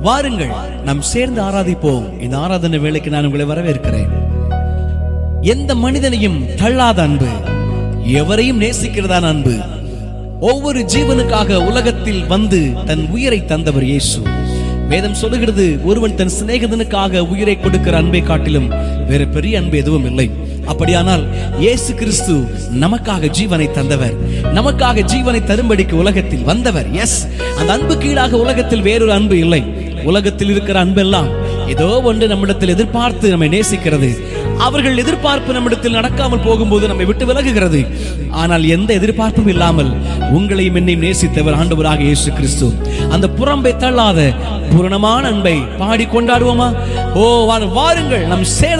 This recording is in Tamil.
வாருங்கள் நாம் சேர்ந்து ஆராதிப்போம் இந்த ஆராதனை வேலைக்கு நான் உங்களை வரவேற்கிறேன் எந்த மனிதனையும் தள்ளாத அன்பு எவரையும் நேசிக்கிறதான அன்பு ஒவ்வொரு ஜீவனுக்காக உலகத்தில் வந்து தன் உயிரை தந்தவர் இயேசு வேதம் சொல்லுகிறது ஒருவன் தன் சிநேகிதனுக்காக உயிரை கொடுக்கிற அன்பை காட்டிலும் வேற பெரிய அன்பு எதுவும் இல்லை அப்படியானால் இயேசு கிறிஸ்து நமக்காக ஜீவனை தந்தவர் நமக்காக ஜீவனை தரும்படிக்கு உலகத்தில் வந்தவர் எஸ் அந்த அன்பு கீழாக உலகத்தில் வேறொரு அன்பு இல்லை உலகத்தில் இருக்கிற அன்பெல்லாம் ஏதோ ஒன்று நம்மிடத்தில் எதிர்பார்த்து நம்மை நேசிக்கிறது அவர்கள் எதிர்பார்ப்பு நம்மிடத்தில் நடக்காமல் போகும்போது நம்மை விட்டு விலகுகிறது ஆனால் எந்த எதிர்பார்ப்பும் இல்லாமல் உங்களையும் என்னையும் நேசித்தவர் ஆண்டவராக இயேசு கிறிஸ்து அந்த புறம்பை தள்ளாத பூரணமான அன்பை பாடி கொண்டாடுவோமா ஓ வாருங்கள் நம் சேர